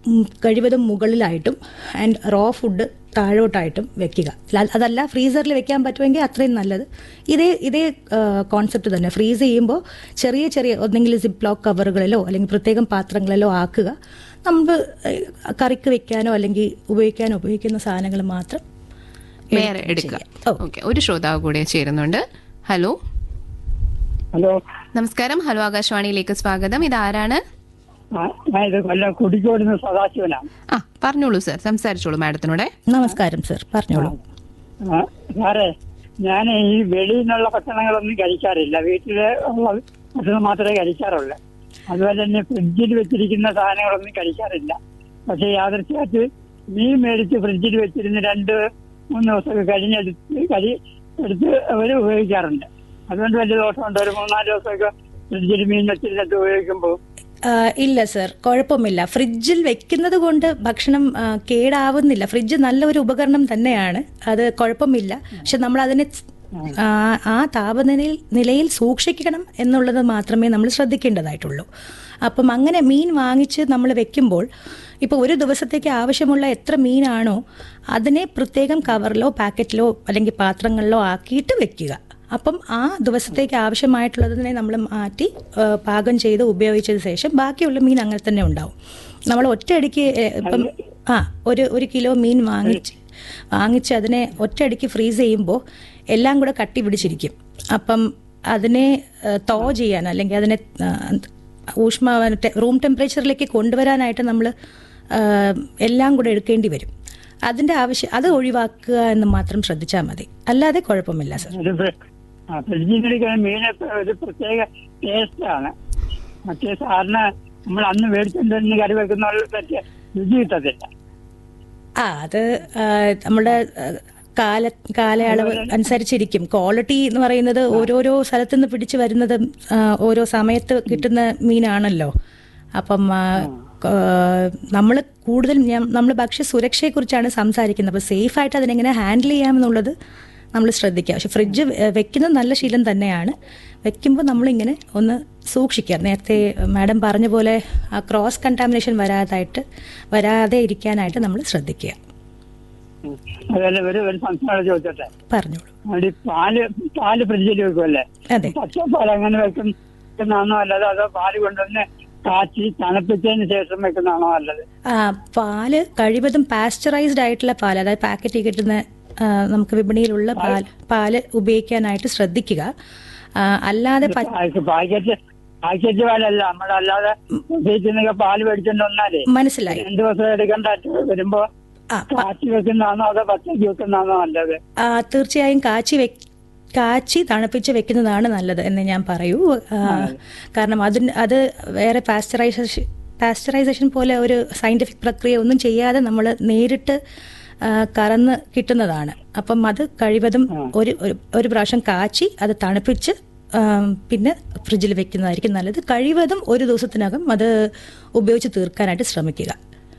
ഉം, കഴിവതും മുകളിലായിട്ടും ആൻഡ് റോ ഫുഡ് താഴോട്ടായിട്ടും വെക്കുക അല്ല- അതല്ല ഫ്രീസറിൽ വെക്കാൻ പറ്റുമെങ്കിൽ അത്രയും നല്ലത് ഇതേ ഇതേ കോൺസെപ്റ്റ് തന്നെ ഫ്രീസ് ചെയ്യുമ്പോൾ ചെറിയ ചെറിയ ഒന്നെങ്കിൽ സിപ്പ് ലോക്ക് കവറുകളിലോ അല്ലെങ്കിൽ പ്രത്യേകം പാത്രങ്ങളിലോ ആക്കുക നമ്മൾ ഏഹ്, കറിക്ക് വെക്കാനോ അല്ലെങ്കിൽ ഉപയോഗിക്കാനോ ഉപയോഗിക്കുന്ന സാധനങ്ങൾ മാത്രം വേറെ എടുക്കുക ചെയ്യാം. ഓ. ഓക്കെ ഒരു ശ്രോതാവ് കൂടെ ചേരുന്നുണ്ട് ഹലോ ഹലോ നമസ്കാരം ഹലോ ആകാശവാണിയിലേക്ക് സ്വാഗതം ഇത് ആരാണ് ആ, ഞാൻ ഇത് കൊല്ലം കുടിക്കോടുന്ന സദാശിവനാണ് ആ പറഞ്ഞോളൂ സർ സംസാരിച്ചോളൂ മാഡത്തിനോടെ നമസ്കാരം സർ പറഞ്ഞോളൂ ആ, സാറേ ഞാൻ ഈ വെളിയിൽ നിന്നുള്ള ഭക്ഷണങ്ങളൊന്നും കഴിക്കാറില്ല വീട്ടിലെ ഉള്ള ഭക്ഷണം മാത്രമേ കഴിക്കാറുള്ളൂ അതുപോലെ തന്നെ ഫ്രിഡ്ജിൽ വെച്ചിരിക്കുന്ന സാധനങ്ങളൊന്നും കഴിക്കാറില്ല പക്ഷെ യാദൃശ്യമായിട്ട് മീൻ മേടിച്ച് ഫ്രിഡ്ജിൽ വെച്ചിരുന്ന് രണ്ട് മൂന്ന് ദിവസമൊക്കെ കഴിഞ്ഞെടുത്ത് കരി എടുത്ത് അവർ ഉപയോഗിക്കാറുണ്ട് അതുകൊണ്ട് വലിയ ദോഷമുണ്ട് ഒരു മൂന്നാല് ദിവസമൊക്കെ ഫ്രിഡ്ജിൽ മീൻ വെച്ചിരുന്നിട്ട് ഉപയോഗിക്കുമ്പോൾ ആ, ഇല്ല സർ കുഴപ്പമില്ല ഫ്രിഡ്ജിൽ വെക്കുന്നത് കൊണ്ട് ഭക്ഷണം ആ, കേടാവുന്നില്ല ഫ്രിഡ്ജ് നല്ല ഒരു ഉപകരണം തന്നെയാണ് അത് കുഴപ്പമില്ല പക്ഷെ നമ്മൾ അതിനെ ആ, ആ താപനിലയിൽ നിലയിൽ സൂക്ഷിക്കണം എന്നുള്ളത് മാത്രമേ നമ്മൾ ശ്രദ്ധിക്കേണ്ടതായിട്ടുള്ളൂ അപ്പം അങ്ങനെ മീൻ വാങ്ങിച്ച് നമ്മൾ വെക്കുമ്പോൾ ഇപ്പോൾ ഒരു ദിവസത്തേക്ക് ആവശ്യമുള്ള എത്ര മീനാണോ അതിനെ പ്രത്യേകം കവറിലോ പാക്കറ്റിലോ അല്ലെങ്കിൽ പാത്രങ്ങളിലോ ആക്കിയിട്ട് വെക്കുക അപ്പം ആ ദിവസത്തേക്ക് ആവശ്യമായിട്ടുള്ളതിനെ നമ്മൾ മാറ്റി ആ, പാകം ചെയ്ത് ഉപയോഗിച്ചതിന് ശേഷം ബാക്കിയുള്ള മീൻ അങ്ങനെ തന്നെ ഉണ്ടാവും നമ്മൾ ഒറ്റയടിക്ക് ഏ, ഇപ്പം ആ ഒരു ഒരു കിലോ മീൻ വാങ്ങിച്ച് വാങ്ങിച്ച് അതിനെ ഒറ്റയടിക്ക് ഫ്രീസ് ചെയ്യുമ്പോൾ എല്ലാം കൂടെ കട്ടി പിടിച്ചിരിക്കും അപ്പം അതിനെ ആ, തോ ചെയ്യാൻ അല്ലെങ്കിൽ അതിനെ ആ, ഊഷ്മ ടെ- റൂം ടെമ്പറേച്ചറിലേക്ക് കൊണ്ടുവരാനായിട്ട് നമ്മൾ എല്ലാം കൂടെ എടുക്കേണ്ടി വരും അതിൻ്റെ ആവശ്യം അത് ഒഴിവാക്കുക എന്ന് മാത്രം ശ്രദ്ധിച്ചാൽ മതി അല്ലാതെ കുഴപ്പമില്ല സർ ഒരു ഫ്രി- ആ, ഫ്രിഡ്ജിൽ നിന്നിരിക്കുന്ന മീന് ഒരു പ്രത്യേക ടേസ്റ്റ് ആണ് മറ്റേ സാറിന് നമ്മൾ അന്ന് മേടിച്ചുകൊണ്ടിരുന്ന് കറി വെക്കുന്ന പോലെ പറ്റിയ രുചി കിട്ടത്തില്ല ആ അത് ആ, നമ്മുടെ ആ, കാല കാലയളവ് അനുസരിച്ചിരിക്കും ക്വാളിറ്റി എന്ന് പറയുന്നത് ഓരോരോ സ്ഥലത്തു നിന്ന് പിടിച്ചു വരുന്നത് ഓരോ സമയത്ത് കിട്ടുന്ന മീനാണല്ലോ അപ്പം നമ്മൾ കൂടുതൽ നമ്മൾ ഭക്ഷ്യ സുരക്ഷയെക്കുറിച്ചാണ് സംസാരിക്കുന്നത് അപ്പോൾ സേഫായിട്ട് അതിനെങ്ങനെ ഹാൻഡിൽ ചെയ്യാമെന്നുള്ളത് നമ്മൾ ശ്രദ്ധിക്കുക പക്ഷെ ഫ്രിഡ്ജ് വെക്കുന്നത് നല്ല ശീലം തന്നെയാണ് വെക്കുമ്പോൾ നമ്മളിങ്ങനെ ഒന്ന് സൂക്ഷിക്കുക നേരത്തെ മാഡം പറഞ്ഞ പോലെ ആ ക്രോസ് കണ്ടാമിനേഷൻ വരാതായിട്ട് വരാതെ ഇരിക്കാനായിട്ട് നമ്മൾ ശ്രദ്ധിക്കുക ഉം. അതുപോലെ ഒരു ഒരു സംശയം ചോദിച്ചോട്ടെ പറഞ്ഞോളൂ അവിടെ ഈ പാല് പാല് ഫ്രിഡ്ജിൽ വെക്കുമല്ലേ അതെ പച്ചപ്പാൽ അങ്ങനെ വെക്കും വെക്കുന്നതാണോ അല്ലത് അതോ പാല് കൊണ്ടുവന്ന് കാച്ചി തണുപ്പിച്ചതിന് ശേഷം വെക്കുന്നതാണോ നല്ലത് ആ, പാല് കഴിവതും പാസ്ചറൈസ്ഡ് ആയിട്ടുള്ള പാൽ അതായത് പാക്കറ്റിൽ കിട്ടുന്ന ആ, നമുക്ക് വിപണിയിലുള്ള പാൽ പാല് ഉപയോഗിക്കാനായിട്ട് ശ്രദ്ധിക്കുക ആ, അല്ലാതെ പ- പാക്കറ്റ് പാക്കറ്റ് പാലല്ല നമ്മളല്ലാതെ സൊസൈറ്റിയിൽ നിന്നൊക്കെ പാല് മേടിച്ചോണ്ട് വന്നാലേ മനസ്സിലായി രണ്ടു ദിവസം എടുക്കണ്ട വരുമ്പോ ആ, പ- കാച്ചി വെക്കുന്നതാണോ അതോ പച്ചയ്ക്ക് വെക്കുന്നതാണോ നല്ലത് ആ, തീർച്ചയായും കാച്ചി വെ കാച്ചി തണുപ്പിച്ച് വെക്കുന്നതാണ് നല്ലത് എന്ന് ഞാൻ പറയൂ ആ, കാരണം അതിന് അത് വേറെ പാസ്ചറൈസേഷൻ പാസ്ചറൈസേഷൻ പോലെ ഒരു സയന്റിഫിക് പ്രക്രിയ ഒന്നും ചെയ്യാതെ നമ്മൾ നേരിട്ട് ആ, കറന്ന് കിട്ടുന്നതാണ് അപ്പം അത് കഴിവതും ഒരു ഒരു- ഒരു പ്രാവശ്യം കാച്ചി അത് തണുപ്പിച്ച് ആ, പിന്നെ ഫ്രിഡ്ജിൽ വെക്കുന്നതായിരിക്കും നല്ലത് കഴിവതും ഒരു ദിവസത്തിനകം അത് ഉപയോഗിച്ച് തീർക്കാനായിട്ട് ശ്രമിക്കുക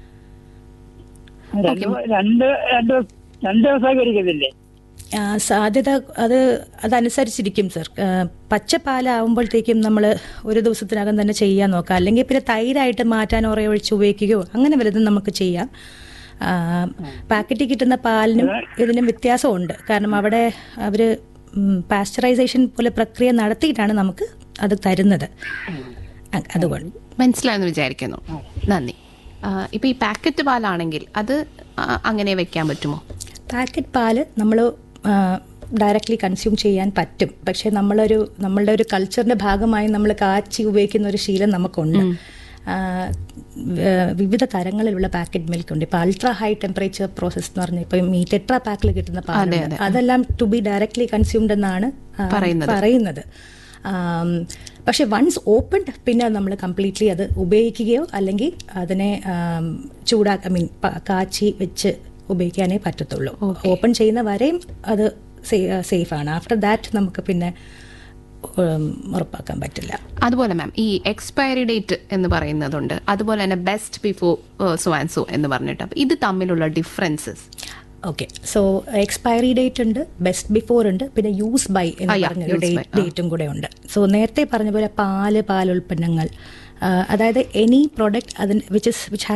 രണ്ട് രണ്ട് രണ്ട് രണ്ട് ദിവസമൊക്കെ ഇരിക്കത്തില്ലേ ആ, സാധ്യത അത് അതനുസരിച്ചിരിക്കും സർ ആ, പച്ചപ്പാലാവുമ്പോഴത്തേക്കും നമ്മൾ ഒരു ദിവസത്തിനകം തന്നെ ചെയ്യാൻ നോക്കാം അല്ലെങ്കിൽ പിന്നെ തൈരായിട്ട് മാറ്റാൻ ഉറയൊഴിച്ച് ഉപയോഗിക്കുകയോ അങ്ങനെ വലുതും നമുക്ക് ചെയ്യാം ആ, പാക്കറ്റിൽ കിട്ടുന്ന പാലിനും ഇതിനും വ്യത്യാസമുണ്ട് കാരണം അവിടെ അവർ പാസ്ചറൈസേഷൻ പോലെ പ്രക്രിയ നടത്തിയിട്ടാണ് നമുക്ക് അത് തരുന്നത് അ- അതുകൊണ്ട് മനസ്സിലായെന്ന് വിചാരിക്കുന്നു നന്ദി ആ, ഇപ്പൊ ഈ പാക്കറ്റ് പാലാണെങ്കിൽ അത് ആ, അങ്ങനെ വെക്കാൻ പറ്റുമോ പാക്കറ്റ് പാല് നമ്മൾ ഡയറക്റ്റ്ലി കൺസ്യൂം ചെയ്യാൻ പറ്റും പക്ഷെ നമ്മളൊരു നമ്മളുടെ ഒരു കൾച്ചറിന്റെ ഭാഗമായി നമ്മൾ കാച്ചി ഉപയോഗിക്കുന്ന ഒരു ശീലം നമുക്കുണ്ട് ആ, വ- വിവിധ തരങ്ങളിലുള്ള പാക്കറ്റ് മിൽക്ക് ഉണ്ട് ഇപ്പൊ അൾട്രാ ഹൈ ടെമ്പറേച്ചർ പ്രോസസ് എന്ന് പറഞ്ഞാൽ ഇപ്പൊ ഈ ടെട്രാ പാക്കിൽ കിട്ടുന്ന പാലുണ്ട് അതെല്ലാം ടു ബി ഡയറക്ട്ലി കൺസ്യൂംഡ് എന്നാണ് ആ, പറയുന്നത് ആം, പക്ഷെ വൺസ് ഓപ്പൺഡ് പിന്നെ നമ്മൾ കംപ്ലീറ്റ്ലി അത് ഉപയോഗിക്കുകയോ അല്ലെങ്കിൽ അതിനെ ആം, ചൂടാ ഐ മീൻ കാച്ചി വെച്ച് ഉപയോഗിക്കാനേ പറ്റത്തുള്ളൂ ഓപ്പൺ ചെയ്യുന്ന വരെയും അത് സേഫ് ആണ് ആഫ്റ്റർ ദാറ്റ് നമുക്ക് പിന്നെ ഉം, ഉറപ്പാക്കാൻ പറ്റില്ല അതുപോലെ മാം ഈ എക്സ്പയറി ഡേറ്റ് എന്ന് പറയുന്നതുണ്ട് അതുപോലെ തന്നെ best before so and so എന്ന് പറഞ്ഞിട്ട് അപ്പൊ ഇത് തമ്മിലുള്ള differences okay so expiry date ഉണ്ട് ബെസ്റ്റ് ബിഫോർ ഉണ്ട് പിന്നെ യൂസ് ബൈ എന്ന് ആ, yeah, പറഞ്ഞൊരു use by, ഡേറ്റ് ഡേറ്റും കൂടെ ഉണ്ട് സോ നേരത്തെ പറഞ്ഞ പോലെ പാല് പാലുൽപ്പന്നങ്ങൾ ആ, അതായത് എനി പ്രോഡക്റ്റ് അതിന് വിച്ച് ഇസ് വിച്ച്